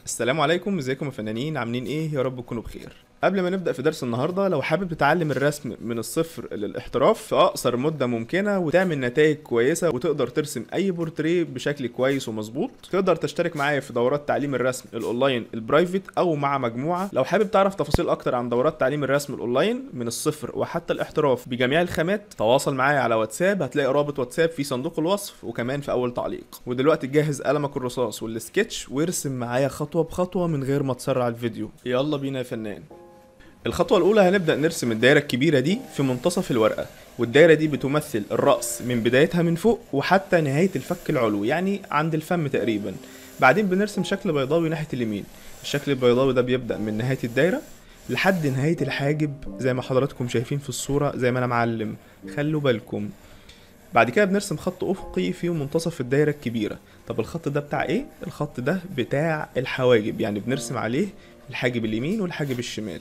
السلام عليكم ازيكم يا فنانين عاملين ايه يا رب تكونوا بخير قبل ما نبدا في درس النهارده لو حابب تتعلم الرسم من الصفر للاحتراف في اقصر مده ممكنه وتعمل نتائج كويسه وتقدر ترسم اي بورتريه بشكل كويس ومظبوط تقدر تشترك معايا في دورات تعليم الرسم الاونلاين البرايفت او مع مجموعه لو حابب تعرف تفاصيل اكتر عن دورات تعليم الرسم الاونلاين من الصفر وحتى الاحتراف بجميع الخامات تواصل معايا على واتساب هتلاقي رابط واتساب في صندوق الوصف وكمان في اول تعليق ودلوقتي جهز قلمك الرصاص والسكتش وارسم معايا خطوه بخطوه من غير ما تسرع الفيديو يلا بينا يا فنان الخطوة الأولى هنبدأ نرسم الدايرة الكبيرة دي في منتصف الورقة والدايرة دي بتمثل الرأس من بدايتها من فوق وحتى نهاية الفك العلوي يعني عند الفم تقريبا بعدين بنرسم شكل بيضاوي ناحية اليمين الشكل البيضاوي ده بيبدأ من نهاية الدايرة لحد نهاية الحاجب زي ما حضراتكم شايفين في الصورة زي ما أنا معلم خلوا بالكم بعد كده بنرسم خط أفقي في منتصف الدايرة الكبيرة طب الخط ده بتاع إيه؟ الخط ده بتاع الحواجب يعني بنرسم عليه الحاجب اليمين والحاجب الشمال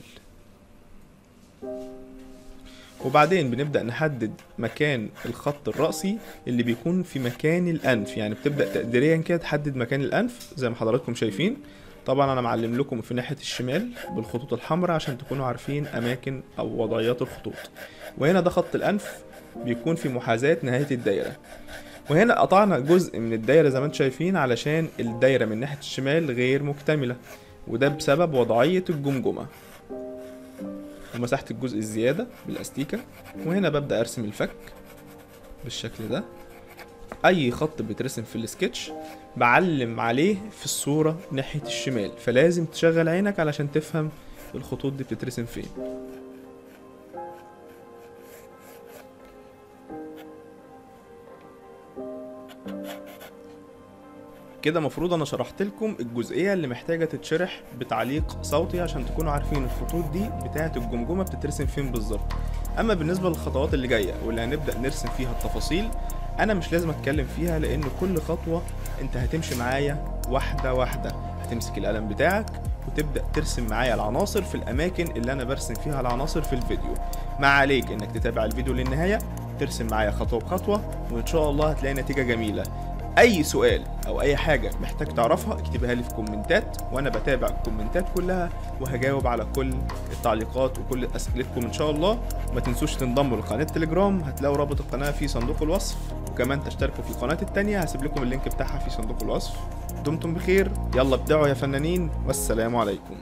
وبعدين بنبدأ نحدد مكان الخط الرأسي اللي بيكون في مكان الأنف يعني بتبدأ تقديريا كده تحدد مكان الأنف زي ما حضراتكم شايفين طبعا أنا معلم لكم في ناحية الشمال بالخطوط الحمراء عشان تكونوا عارفين أماكن أو وضعيات الخطوط وهنا ده خط الأنف بيكون في محاذاة نهاية الدايرة وهنا قطعنا جزء من الدايرة زي ما انتم شايفين علشان الدايرة من ناحية الشمال غير مكتملة وده بسبب وضعية الجمجمة ومسحت الجزء الزيادة بالاستيكة وهنا ببدأ ارسم الفك بالشكل ده اي خط بيترسم في السكتش بعلم عليه في الصورة ناحية الشمال فلازم تشغل عينك علشان تفهم الخطوط دي بتترسم فين كده مفروض انا شرحت لكم الجزئيه اللي محتاجه تتشرح بتعليق صوتي عشان تكونوا عارفين الخطوط دي بتاعه الجمجمه بتترسم فين بالظبط اما بالنسبه للخطوات اللي جايه واللي هنبدا نرسم فيها التفاصيل انا مش لازم اتكلم فيها لان كل خطوه انت هتمشي معايا واحده واحده هتمسك القلم بتاعك وتبدا ترسم معايا العناصر في الاماكن اللي انا برسم فيها العناصر في الفيديو ما عليك انك تتابع الفيديو للنهايه ترسم معايا خطوه بخطوه وان شاء الله هتلاقي نتيجه جميله اي سؤال او اي حاجه محتاج تعرفها اكتبها لي في كومنتات وانا بتابع الكومنتات كلها وهجاوب على كل التعليقات وكل اسئلتكم ان شاء الله ما تنسوش تنضموا لقناه تليجرام هتلاقوا رابط القناه في صندوق الوصف وكمان تشتركوا في القناه التانية هسيب لكم اللينك بتاعها في صندوق الوصف دمتم بخير يلا ابدعوا يا فنانين والسلام عليكم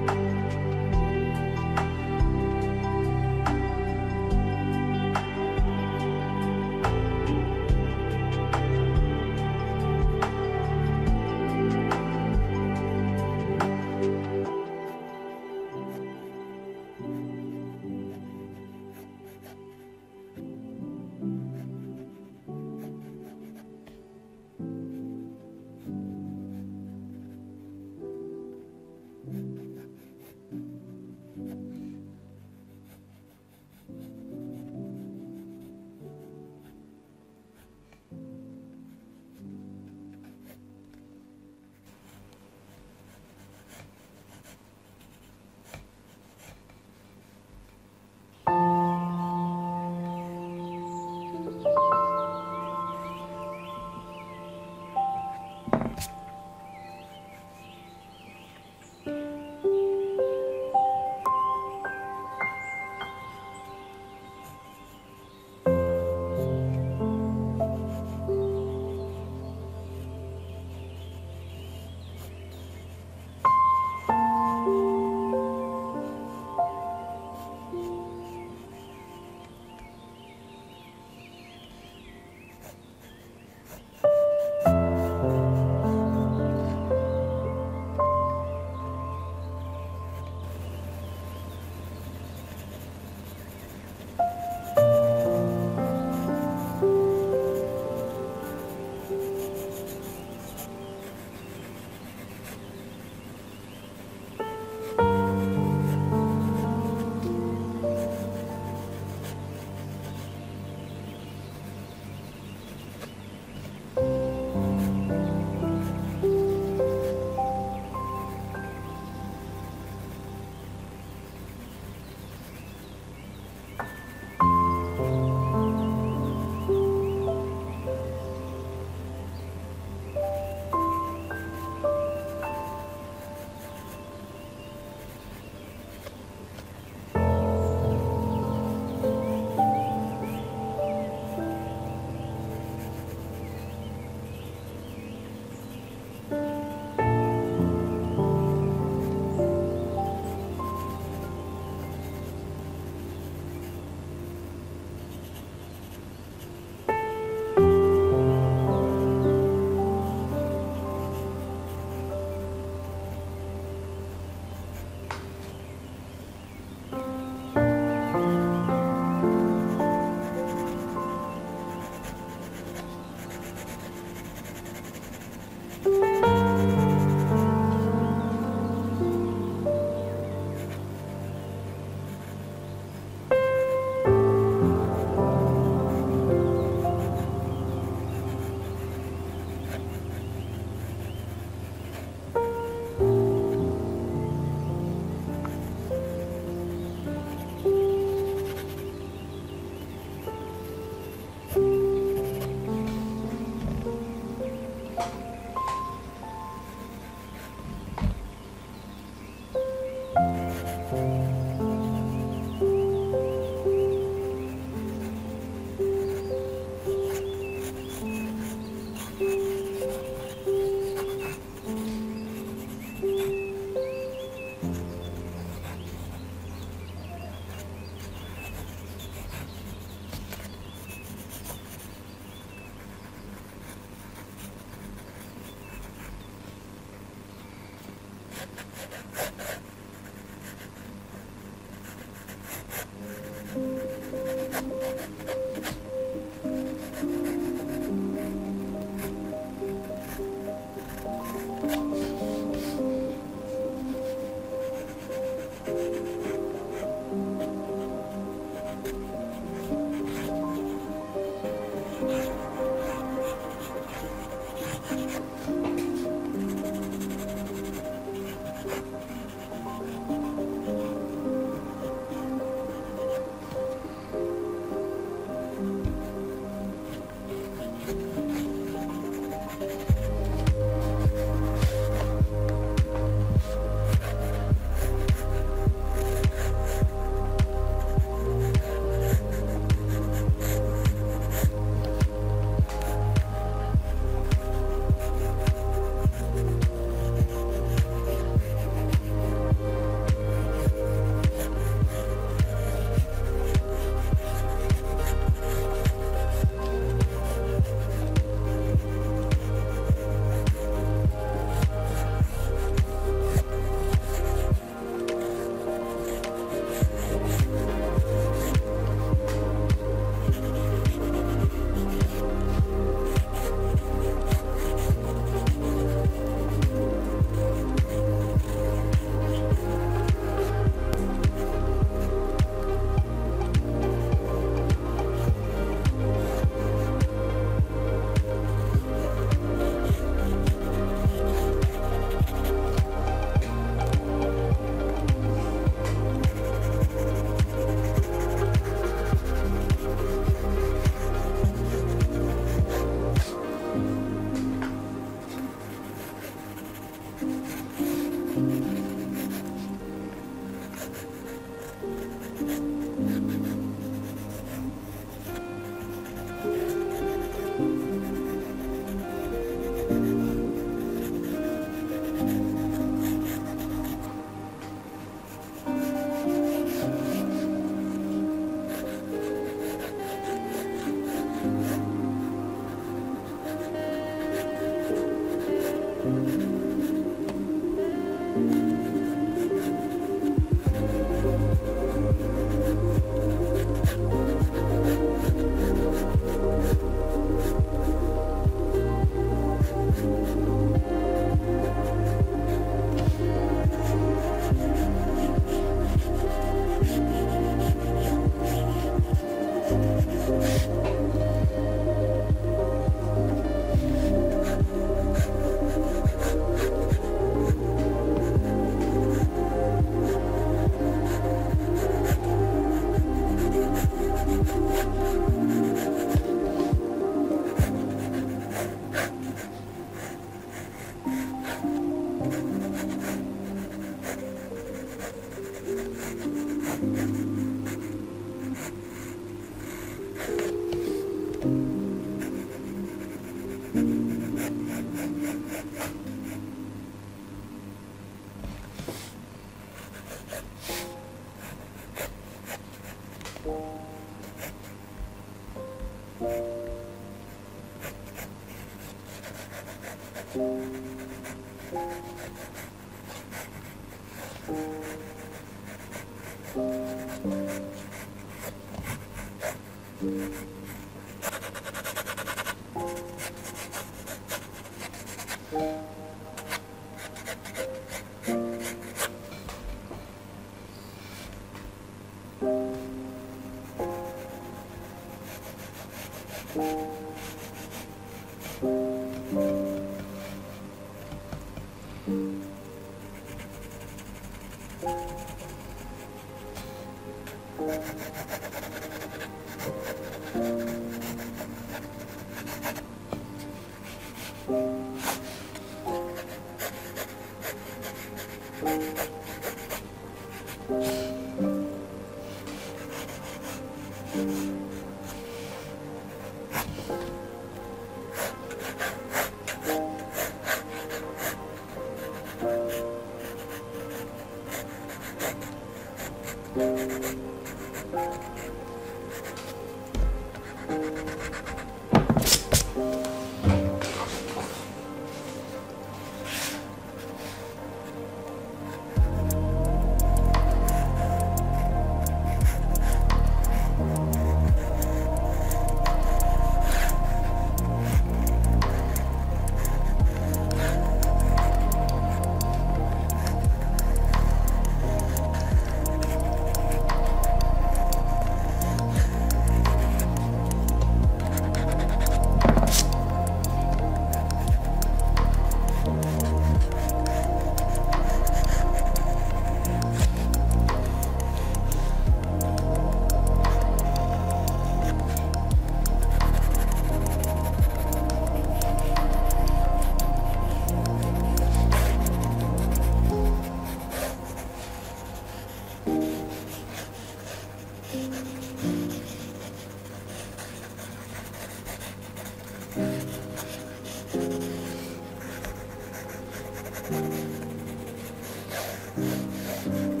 Thank